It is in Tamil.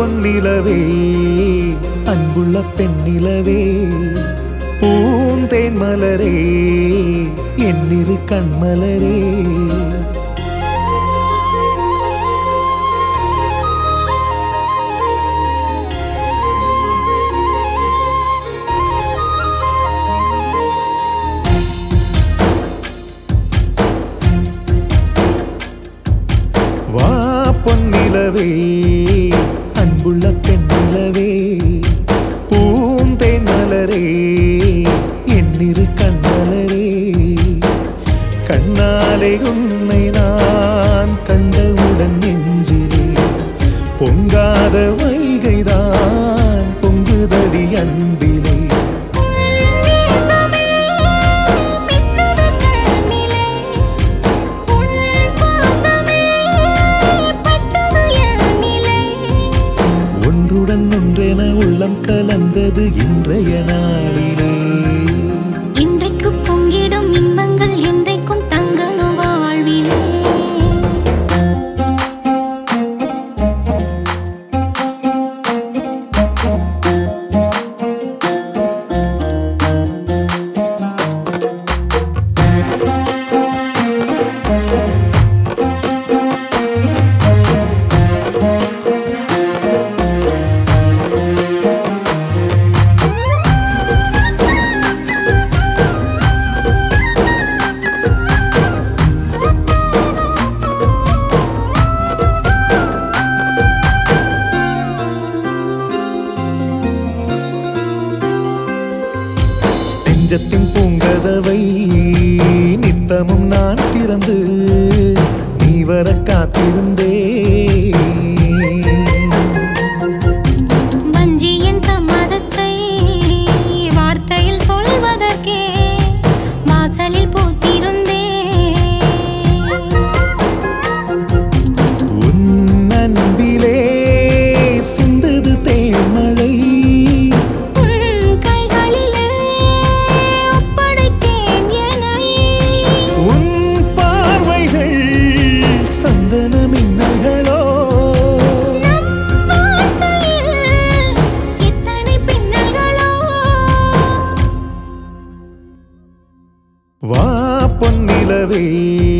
பொன்னிலவே அன்புள்ள பெண்ணிலவே பூந்தேன் மலரே என்னிரு கண்மலரே வா பொன்னிலவே அன்புள்ள பெண்ணிலவே பூந்தேன் மலரே என்னிரு கண்மலரே கண்ணாலே உன்னை நான் கண்டவுடன் நெஞ்சிலே பொங்காத வைகைதான் பொங்குதடி அன்பிலே நேசமே மின்னுது கண்ணிலே உன் சுவாசமே பட்டது என்னிலே ஒன்றுடன் ஒன்றென உள்ளம் கலந்தது இன்றைய நாளிலே இன்றைக்கு பொங்கிடும் இன்பங்கள் என்றைக்கும் தங்கணும் வாழ்விலே நெஞ்சத்தின் பூங்கதவை நித்தமும் நான் திறந்து நீ வர காத்திருந்தே வஞ்சியின் சம்மதத்தை வார்த்தையில் சொல்வதற்கே வாசலில் பூத்திருந்தே உன் அன்பிலே சிந்தது தேன்மழை உன் கைகளிலே ஒப்படைத்தேன் என்னை உன் பார்வைகள் சந்தன மின்னல்களோ நம் வாழ்க்கையில் எத்தனை பின்னல்களோ வா பொன்னிலவே